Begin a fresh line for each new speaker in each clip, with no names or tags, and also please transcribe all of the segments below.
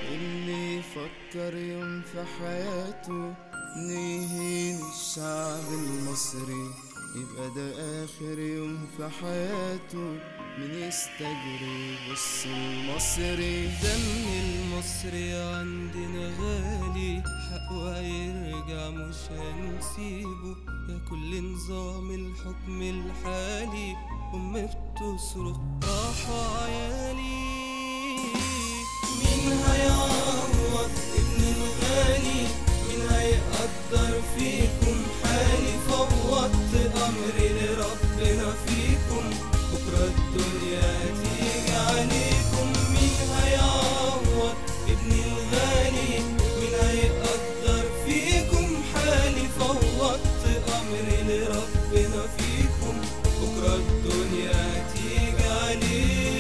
اللي يفكر يوم في حياته إنه يهين الشعب المصري يبقى ده آخر يوم في حياته من يستجري بص المصري
دم المصري عندنا غالي حقه هيرجع مش هنسيبه يا كل نظام الحكم الحالي أم بتصرخ راحوا عيالي مين هيعوض ابن الغالي مين هيقدر فيكم حالي فوضت أمري لربنا فيكم بكرة الدنيا تيجي عليكم مين هيعوض ابن الغالي مين هيقدر فيكم حالي فوضت أمري لربنا فيكم بكرة الدنيا تيجي عليكم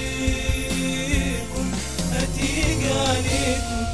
هتيجي عليكم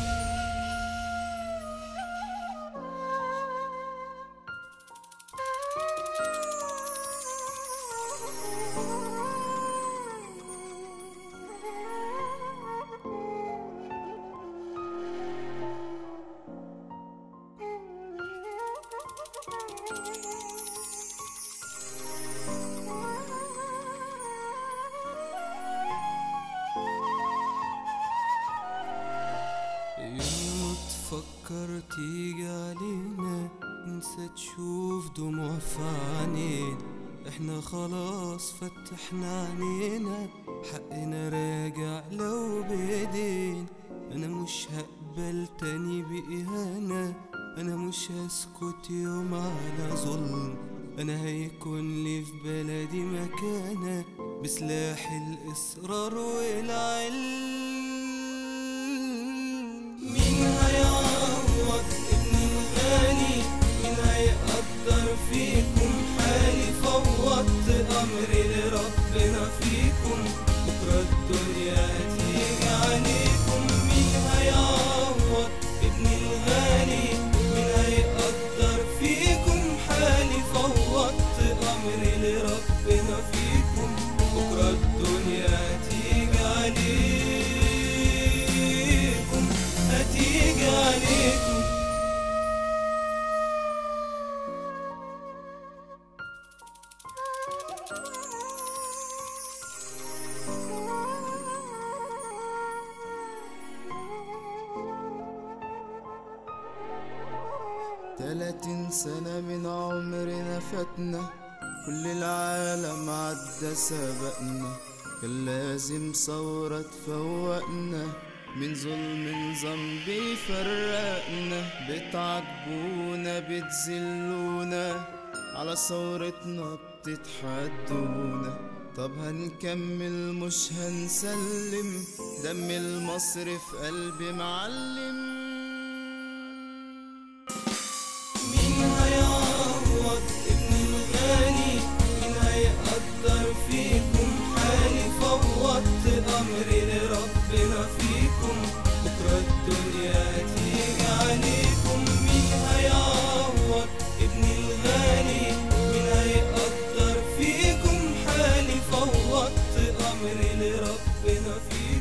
يوم تفكر تيجي علينا انسى تشوف دموع في عينينا احنا خلاص فتحنا عينينا حقنا راجع لو بايدينا انا مش هقبل تاني بإهانة انا مش هسكت يوم على ظلم انا هيكون لي في بلدي مكانة بسلاح الاصرار والعلم مين هيعوض ابن الغالي مين هيقدر فيكم حالي فوضت امري لربنا فيكم بكره الدنيا تيجي عليكم مين هيعوض ابن الغالي مين هيقدر فيكم حالي فوضت امري لربنا فيكم بكره الدنيا تيجي عليكم هتيجي عليكم
تلاتين سنة من عمرنا فاتنا كل العالم عدى سبقنا كان لازم ثورة تفوقنا من ظلم نظام بيفرقنا بتعاتبونا بتذلونا على ثورتنا بتتحدونا طب هنكمل مش هنسلم دم المصري في قلبي معلم
مين هيعوض ابن الغالي مين هيقدر فيكم حالي فوضت امري لربنا فيكم بكره الدنيا تيجي عليكم مين هيعوض ابن الغالي مين هيقدر فيكم حالي فوضت امري لربنا فيكم